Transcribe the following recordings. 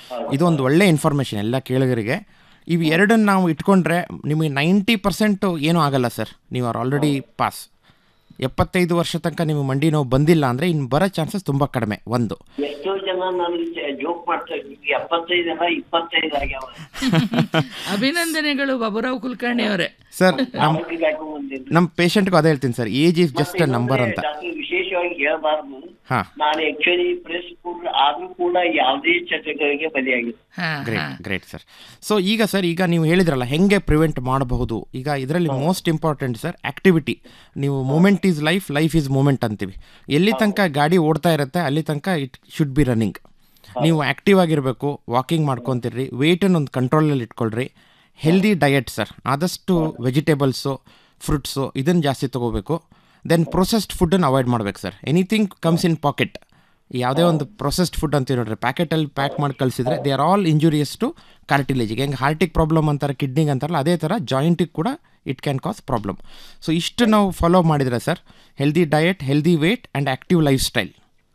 ಇದು ಒಂದು ಒಳ್ಳೆ ಇನ್ಫಾರ್ಮೇಷನ್ ಎಲ್ಲ ಕೇಳುಗರಿಗೆ ಇವು ಎರಡನ್ನು ನಾವು ಇಟ್ಕೊಂಡ್ರೆ ನಿಮಗೆ ನೈಂಟಿ ಪರ್ಸೆಂಟು ಏನೂ ಆಗಲ್ಲ ಸರ್ ನೀವು ಆರ್ ಆಲ್ರೆಡಿ ಪಾಸ್ ಎಪ್ಪತ್ತೈದು ವರ್ಷ ತನಕ ನಿಮಗೆ ಮಂಡಿ ನೋವು ಬಂದಿಲ್ಲ ಅಂದರೆ ಇನ್ನು ಬರೋ ಚಾನ್ಸಸ್ ತುಂಬ ಕಡಿಮೆ ಒಂದು ಎಷ್ಟೋ ಜನ ನನಗೆ ಜೋಕ್ ಮಾಡ್ತಾ ಇದ್ವಿ ಎಪ್ಪತ್ತೈದು ಅಲ್ಲ ಇಪ್ಪತ್ತೈದು ಆಗ್ಯಾವ ಅಭಿನಂದನೆಗಳು ಬಾಬುರಾವ್ ಕುಲಕರ್ಣಿ ಅವರೇ ಸರ್ ನಮ್ಮ ಆರೋಗ್ಯ ಹಾಕೊಂಡ್ ನಮ್ಮ ಪೇಷಂಟ್ಗೂ ಅದೇ ಹೇಳ್ತೀನಿ sir age is just a number ಅಂತ ಡಾಕ್ಟರ್ ವಿಶೇಷವಾಗಿ ಹೇಳ್ಬಾರ್ದು ಹಾಂ ನಾನು ಆಕ್ಚುಲಿ ಪ್ರೆಸ್ ಕೂಡ ಆದ್ರೂ ಕೂಡ ಯಾವುದೇ ಚಟಗಳಿಗೆ ಬಲಿಯಾಗಿದೆ ಹಾ ಗ್ರೇಟ್ ಗ್ರೇಟ್ ಸರ್ ಸೊ ಈಗ ಸರ್ ಈಗ ನೀವು ಹೇಳಿದ್ರಲ್ಲ ಹೆಂಗೆ ಪ್ರಿವೆಂಟ್ ಮಾಡಬಹುದು ಈಗ ಇದರಲ್ಲಿ ಮೋಸ್ಟ್ ಇಂಪಾರ್ಟೆಂಟ್ ಸರ್ ಆಕ್ಟಿವಿಟಿ ನೀವು movement is life life is movement ಅಂತೀವಿ ಎಲ್ಲಿ ತನಕ ಗಾಡಿ ಓಡ್ತಾ ಇರುತ್ತೆ ಅಲ್ಲಿ ತನಕ ಇಟ್ ಶುಡ್ ಬಿ ರನ್ನಿಂಗ್ ನೀವು ಆ್ಯಕ್ಟಿವ್ ಆಗಿರಬೇಕು ವಾಕಿಂಗ್ ಮಾಡ್ಕೊತಿರ್ರಿ ವೆಯ್ಟನ್ನು ಒಂದು ಕಂಟ್ರೋಲಲ್ಲಿ ಇಟ್ಕೊಳ್ರಿ ಹೆಲ್ದಿ ಡಯಟ್ ಸರ್ ಆದಷ್ಟು ವೆಜಿಟೇಬಲ್ಸು ಫ್ರೂಟ್ಸು ಇದನ್ನು ಜಾಸ್ತಿ ತೊಗೋಬೇಕು ದೆನ್ ಪ್ರೊಸೆಸ್ಡ್ ಫುಡ್ಡನ್ನು ಅವಾಯ್ಡ್ ಮಾಡ್ಬೇಕು sir anything comes in packet ಯಾವುದೇ ಒಂದು ಪ್ರೊಸೆಸ್ಡ್ ಫುಡ್ ಅಂತೀವಿ ನೋಡ್ರಿ ಪ್ಯಾಕೆಟಲ್ಲಿ ಪ್ಯಾಕ್ ಮಾಡಿ ಕಳಿಸಿದ್ರೆ they are all injurious to ಕಾರ್ಟಿಲೇಜಿಗೆ ಹೆಂಗೆ ಹಾರ್ಟಿಗೆ ಪ್ರಾಬ್ಲಮ್ ಅಂತಾರೆ ಕಿಡ್ನಿಗೆ ಅಂತಾರಲ್ಲ ಅದೇ ಥರ ಜಾಯಿಂಟಿಗೆ ಕೂಡ it can cause problem so ಇಷ್ಟು ನಾವು ಫಾಲೋ ಮಾಡಿದರೆ sir healthy diet healthy weight and active lifestyle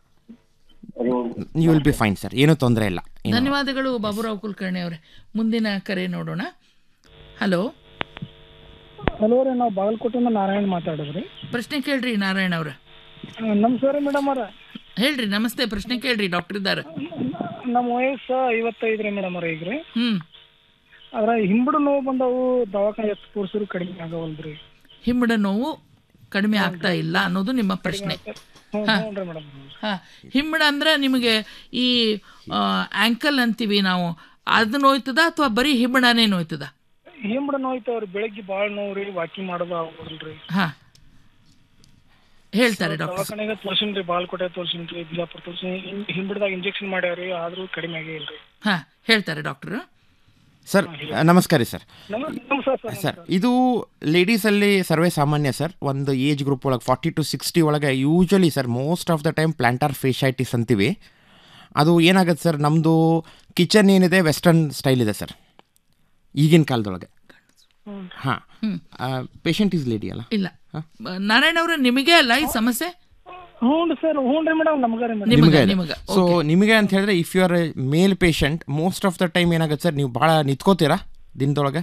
you will be fine sir ಏನೂ ತೊಂದರೆ ಇಲ್ಲ ಏನು- ಧನ್ಯವಾದಗಳು ಬಾಬುರಾವ್ ಕುಲಕರ್ಣಿ ಅವರೇ ಮುಂದಿನ ಕರೆ ನೋಡೋಣ ಹಲೋ ಹಲೋ ರೀ ನಾವು ಬಾಗಲಕೋಟೆಯಿಂದ ನಾರಾಯಣ್ ಮಾತಾಡೋದ್ರಿ ಪ್ರಶ್ನೆ ಕೇಳ್ರಿ ನಾರಾಯಣ ಅವ್ರ ನಮಸ್ಕಾರ ಮೇಡಮ್ ಅವ್ರ ಹೇಳ್ರಿ ನಮಸ್ತೆ ಪ್ರಶ್ನೆ ಕೇಳ್ರಿ ಡಾಕ್ಟರ್ ಇದ್ದಾರೆ ನಮ್ಮ ವಯಸ್ಸು ಐವತ್ತೈದು ರೀ ಮೇಡಮ್ ಅವ್ರ ಈಗ ರೀ ಹ್ಮ್ ಅದ್ರ ಹಿಂಬಡು ನೋವು ಬಂದವು ದವಾಖಾನೆ ಎಷ್ಟು ತೋರಿಸಿದ್ರು ಕಡಿಮೆ ಆಗವಲ್ರಿ ಹಿಮ್ಮಡ ನೋವು ಕಡಿಮೆ ಆಗ್ತಾ ಇಲ್ಲ ಅನ್ನೋದು ನಿಮ್ಮ ಪ್ರಶ್ನೆ ಹ್ಞೂ ಹ್ಞೂ ರೀ ಮೇಡಮ್ ಹಾ ಹಿಮ್ಮಡ ಅಂದ್ರೆ ನಿಮಗೆ ಈ ಆಂಕಲ್ ಅಂತೀವಿ ನಾವು ಅದು ನೋಯ್ತದ ಅಥವಾ ಬರೀ ಹಿಮ್ಮಡನೇ ನೋಯ್ತದ ಹಿಂಬಡು ನೋಯ್ತಾವ್ರಿ ಬೆಳಗ್ಗೆ ಭಾಳ ನೋವು ರೀ ವಾಕಿಂಗ್ ಮಾಡೋದು ಆಗೋದಿಲ್ರಿ ಹಾ ಹೇಳ್ತಾರೆ ಡಾಕ್ಟರ್ ದವಾಖಾನೆಗೆ ತೋರ್ಸಿನ್ರಿ ಬಾಗಲಕೋಟೆ ತೋರ್ಸಿನ್ರಿ ಬಿಜಾಪುರ ತೋರ್ಸಿನಿ ಹಿಂಬಡ್ದಾಗ ಇಂಜೆಕ್ಷನ್ ಮಾಡ್ಯಾವ್ರಿ ಆದ್ರೂ ಕಡಿಮೆ ಆಗೇ ಇಲ್ರಿ ಹಾ ಹೇಳ್ತಾರೆ ಡಾಕ್ಟರ್ ಸರ್ ನಮಸ್ಕಾರ ರೀ ಸರ್ ನಮ ನಮಸ್ಕಾರ ಸರ್ ಸರ್ ಇದು ಲೇಡೀಸಲ್ಲಿ ಸರ್ವೇ ಸಾಮಾನ್ಯ ಸರ್ ಒಂದು ಏಜ್ ಗ್ರೂಪ್ ಒಳಗೆ ಫಾರ್ಟಿ ಟು ಸಿಕ್ಸ್ಟಿ ಒಳಗೆ usually sir most of the time plantar fasciitis ಅಂತೀವಿ ಅದು ಏನಾಗುತ್ತೆ ಸರ್ ನಮ್ಮದು ಕಿಚನ್ ಏನಿದೆ ವೆಸ್ಟರ್ನ್ ಸ್ಟೈಲ್ ಇದೆ ಸರ್ ಈಗಿನ ಕಾಲದೊಳಗೆ ಹಾಂ ಪೇಷಂಟ್ ಈಸ್ ಲೇಡಿ ಅಲ್ಲ ಇಲ್ಲ ನಾರಾಯಣ ಅವರ ನಿಮಗೆ ಅಲ್ಲ ಈ ಸಮಸ್ಯೆ ಹ್ಞೂ ರೀ ಸರ್ ಹ್ಞೂ ರೀ ಮೇಡಮ್ ನಮ್ಗ ರೀ ಮೇಡಮ್ ನಿಮಗೆ ನಿಮಗೆ ನಿಮಗೆ ಸೊ ನಿಮಗೆ ಅಂತ ಹೇಳಿದ್ರೆ if you are male patient most of the time ಏನಾಗುತ್ತೆ ಸರ್ ನೀವು ಭಾಳ ನಿಂತ್ಕೋತೀರಾ ದಿನದೊಳಗೆ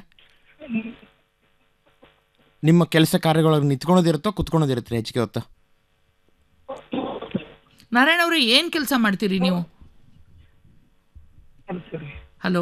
ನಿಮ್ಮ ಕೆಲಸ ಕಾರ್ಯಗಳೊಳಗೆ ನಿಂತ್ಕೊಳೋದಿರುತ್ತೋ ಕುತ್ಕೊಳೋದಿರುತ್ತೆ ಹೆಚ್ಚಿಗೆ ಹೊತ್ತು ನಾರಾಯಣ ಅವ್ರೆ ಏನ್ ಕೆಲಸ ಮಾಡ್ತೀರಿ ನೀವು ಸರಿ ಹಲೋ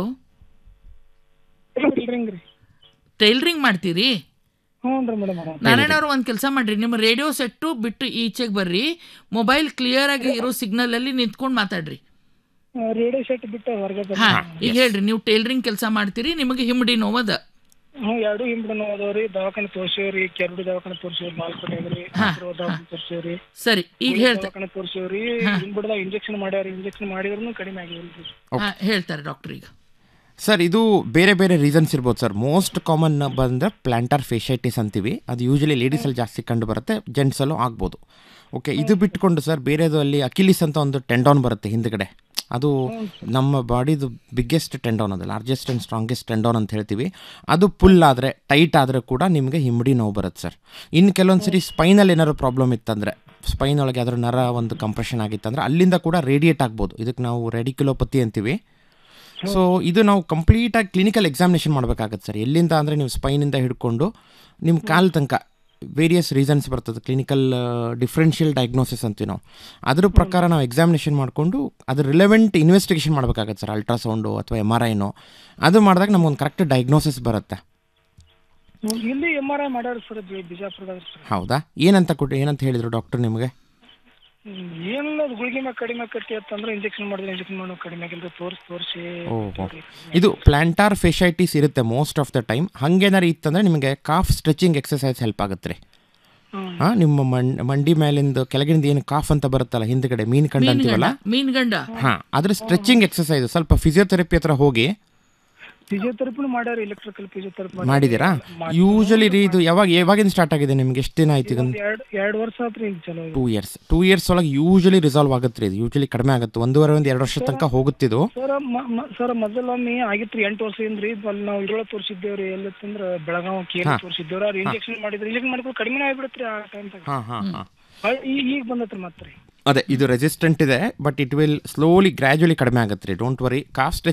ಟೈಲರಿಂಗ್ ರೀ ಟೈಲರಿಂಗ್ ಮಾಡ್ತೀರಿ ಹ್ಞೂ ರೀ ಮೇಡಮ್ ಅವ್ರ ನಾರಾಯಣ ಅವ್ರು ಒಂದು ಕೆಲಸ ಮಾಡ್ರಿ ನಿಮ್ಮ ರೇಡಿಯೋ ಸೆಟ್ಟು ಬಿಟ್ಟು ಈಚೆಗೆ ಬರ್ರಿ ಮೊಬೈಲ್ ಕ್ಲಿಯರ್ ಆಗಿ ಇರೋ ಸಿಗ್ನಲ್ ಅಲ್ಲಿ ನಿಂತ್ಕೊಂಡು ಮಾತಾಡ್ರಿ ರೇಡಿಯೋ ಸೆಟ್ ಬಿಟ್ಟು ಹೊರಗೆ ಬರ್ರಿ ಹಾ ಈಗ ಹೇಳ್ರಿ ನೀವು ಟೈಲರಿಂಗ್ ಕೆಲಸ ಮಾಡ್ತೀರಿ ನಿಮಗೆ ಹಿಮ್ಮಡಿ ನೋವದ ಹ್ಞೂ ಎರಡು ಹಿಂಬಡ ನೋವು ಅದಾವ್ರಿ ದವಾಖಾನೆ ತೋರ್ಸೇವ್ರಿ ಕೆರಡು ದವಾಖಾನೆ ತೋರ್ಸೇವ್ರಿ ಬಾಲ್ಕೋಟೆಗ್ರಿ ದವಾಖಾನೆ ತೋರ್ಸೇವ್ರಿ ಸರಿ ಈಗ ಹೇಳ್ತಾರೆ ದವಾಖಾನೆ ತೋರ್ಸೇವ್ರಿ ಹಿಂಬಡದಾಗ ಇಂಜೆಕ್ಷನ್ ಮಾಡ್ಯಾರ ಇಂಜೆಕ್ಷನ್ ಮಾಡಿದ್ರು ಕಡಿಮೆ ಆಗಿಲ್ರಿ ಹಾ ಹೇಳ್ತಾರೆ ಡಾಕ್ಟರ್ ಈಗ ಸರ್ ಇದು ಬೇರೆ ಬೇರೆ ರೀಸನ್ಸ್ ಇರ್ಬೋದು ಸರ್ ಮೋಸ್ಟ್ ಕಾಮನ್ ಬಂದರೆ ಪ್ಲಾಂಟರ್ ಫೇಶೈಟಿಸ್ ಅಂತೀವಿ ಅದು ಯೂಶಲಿ ಲೇಡೀಸಲ್ಲಿ ಜಾಸ್ತಿ ಕಂಡು ಬರುತ್ತೆ ಜೆಂಟ್ಸಲ್ಲೂ ಆಗ್ಬೋದು ಓಕೆ ಇದು ಬಿಟ್ಕೊಂಡು ಸರ್ ಬೇರೆದು ಅಲ್ಲಿ ಅಕಿಲಿಸ್ ಅಂತ ಒಂದು ಟೆಂಡಾನ್ ಬರುತ್ತೆ ಹಿಂದ್ಗಡೆ ಅದು ನಮ್ಮ ಬಾಡಿದು ಬಿಗ್ಗೆಸ್ಟ್ ಟೆಂಡಾನ್ ಅದು ಲಾರ್ಜೆಸ್ಟ್ ಆ್ಯಂಡ್ ಸ್ಟ್ರಾಂಗೆಸ್ಟ್ ಟೆಂಡಾನ್ ಅಂತ ಹೇಳ್ತೀವಿ ಅದು ಫುಲ್ ಆದರೆ ಟೈಟ್ ಆದರೆ ಕೂಡ ನಿಮಗೆ ಹಿಮ್ಮಡಿ ನೋವು ಬರುತ್ತೆ ಸರ್ ಇನ್ನು ಕೆಲವೊಂದು ಸರಿ ಸ್ಪೈನಲ್ಲಿ ಏನಾದ್ರು ಪ್ರಾಬ್ಲಮ್ ಇತ್ತಂದರೆ ಸ್ಪೈನ್ ಒಳಗೆ ಯಾವ್ದಾದ್ರು ನರ ಒಂದು ಕಂಪ್ರೆಷನ್ ಆಗಿತ್ತಂದ್ರೆ ಅಲ್ಲಿಂದ ಕೂಡ ರೇಡಿಯೇಟ್ ಆಗ್ಬೋದು ಇದಕ್ಕೆ ನಾವು ರೆಡಿಕ್ಯುಲೋಪತಿ ಅಂತೀವಿ ಸೊ ಇದು ನಾವು ಕಂಪ್ಲೀಟಾಗಿ ಕ್ಲಿನಿಕಲ್ ಎಕ್ಸಾಮಿನೇಷನ್ ಮಾಡಬೇಕಾಗತ್ತೆ ಸರ್ ಎಲ್ಲಿಂದ ಅಂದರೆ ನೀವು ಸ್ಪೈನಿಂದ ಹಿಡ್ಕೊಂಡು ನಿಮ್ಮ ಕಾಲು ತನಕ ವೇರಿಯಸ್ ರೀಸನ್ಸ್ ಬರ್ತದೆ ಕ್ಲಿನಿಕಲ್ ಡಿಫ್ರೆನ್ಷಿಯಲ್ ಡಯಾಗ್ನೋಸಿಸ್ ಅಂತೀವಿ ನಾವು ಅದ್ರ ಪ್ರಕಾರ ನಾವು ಎಕ್ಸಾಮಿನೇಷನ್ ಮಾಡಿಕೊಂಡು ಅದ್ರ ರಿಲೆವೆಂಟ್ ಇನ್ವೆಸ್ಟಿಗೇಷನ್ ಮಾಡಬೇಕಾಗತ್ತೆ ಸರ್ ಅಲ್ಟ್ರಾಸೌಂಡು ಅಥವಾ ಎಮ್ ಆರ್ ಐನೋ ಅದು ಮಾಡಿದಾಗ ನಮಗೊಂದು ಕರೆಕ್ಟ್ ಡಯಾಗ್ನೋಸಿಸ್ ಬರುತ್ತೆ ಹ್ಮ್, ಇಲ್ಲಿ ಎಮ್ ಆರ್ ಐ ಮಾಡ್ಯಾರ ಸರ್ ಬಿಜಾಪುರದಾಗ ಸರ್ ಹೌದಾ ಏನಂತ ಕೊಟ್ಟು ಏನಂತ ಹೇಳಿದರು ಡಾಕ್ಟರ್ ನಿಮಗೆ ಹ್ಮ್, ಏನಿಲ್ಲ ಅದು ಗುಳಿಗೆ ಮ್ಯಾಗ ಕಡಿಮೆ ಆಕತಿ ಅಂತಂದ್ರೆ ಇಂಜೆಕ್ಷನ್ ಮಾಡಿದ್ರೆ ಇಂಜೆಕ್ಷನ್ ಮಾಡೋ ಕಡಿಮೆ ಆಗಿಲ್ಲ ತೋರಿಸಿ ತೋರಿಸಿ ಓಹೋ ಇದು ಪ್ಲಾಂಟಾರ್ ಫೆಶೈಟಿಸ್ ಇರುತ್ತೆ ಮೋಸ್ಟ್ ಆಫ್ ದ ಟೈಮ್ ಹಂಗೇನಾರು ಇತ್ತಂದರೆ ನಿಮಗೆ ಕಾಫ್ ಸ್ಟ್ರೆಚಿಂಗ್ ಎಕ್ಸಸೈಸ್ ಹೆಲ್ಪ್ ಆಗುತ್ತೆ ರೀ ಹಾಂ ನಿಮ್ಮ ಮಣ್ ಮಂಡಿ ಮೇಲಿಂದ ಕೆಳಗಿನಿಂದ ಏನು ಕಾಫ್ ಅಂತ ಬರುತ್ತಲ್ಲ ಹಿಂದ್ಗಡೆ ಮೀನು ಕಂಡು ಅಂತೀವಲ್ಲ ಮೀನ್ಗಂಡ ಹಾಂ ಅದ್ರ ಸ್ಟ್ರೆಚಿಂಗ್ ಎಕ್ಸಸೈಸ್ ಸ್ವಲ್ಪ ಫಿಸಿಯೋಥೆರಪಿ ಹತ್ರ ಹೋಗಿ ಫಿಸಿಯೋಥೆರಪಿ ಮಾಡ್ಯಾರ ಎಲೆಕ್ಟ್ರಿಕಲ್ ಫಿಸಿಯೋಥೆರಪಿ ಮಾಡಿದ್ದೀರಾ ಯೂಶಲಿ ರೀ ಇದು ಯಾವಾಗ ಯಾವಾಗಿಂದ ಸ್ಟಾರ್ಟ್ ಆಗಿದೆ ನಿಮ್ಗೆ ಎಷ್ಟು ದಿನ ಆಯ್ತು ಇದನ್ನು ಎರಡು ಎರಡು ವರ್ಷ ಆತ್ರಿ ಈಗ ಚಲೋ ಟೂ ಇಯರ್ಸ್ ಟೂ ಇಯರ್ಸ್ ಒಳಗೆ ಯೂಶಲಿ ರಿಸಾಲ್ವ್ ಆಗುತ್ತೆ ರೀ ಇದು ಯೂಶಲಿ ಕಡಿಮೆ ಆಗುತ್ತೆ ಒಂದೂವರೆ ಒಂದು ಎರಡು ವರ್ಷ ತನಕ ಹೋಗುತ್ತಿದ್ದು ಸರ್ ಸರ್ ಮೊದಲೊಮ್ಮೆ ಆಗಿತ್ರಿ ಎಂಟು ವರ್ಷದಿಂದ ರೀ ಅಲ್ಲಿ ನಾವು ಇದ್ರೊಳಗೆ ತೋರಿಸಿದ್ದೇವ್ರಿ ಎಲ್ಲತ್ತಂದ್ರ ಬೆಳಗಾವ್ ಕೇರಿ ತೋರಿಸಿದ್ದೇವ್ರಿ ಅವ್ರು ಇಂಜೆಕ್ಷನ್ ಮಾಡಿದ್ರು ಇಂಜೆಕ್ಷನ್ ಮಾಡಿದ್ರು ಕಡಿಮೆ ಆಗ್ಬಿಡತ್ರಿ ಆ ಟೈಮ್ದಾಗ ಹಾಂ ಹಾಂ ಹಾಂ ಈಗ ಈಗ ಬಂದತ್ರಿ ಮತ್ತೆ ರೀ ಅದೇ ಇದು ರೆಸಿಸ್ಟೆಂಟ್ ಇದೆ but it will slowly gradually ಕಡಿಮೆ ಆಗುತ್ತೆ ರೀ ಡೋಂಟ್ ವರಿ ಕಾಫ್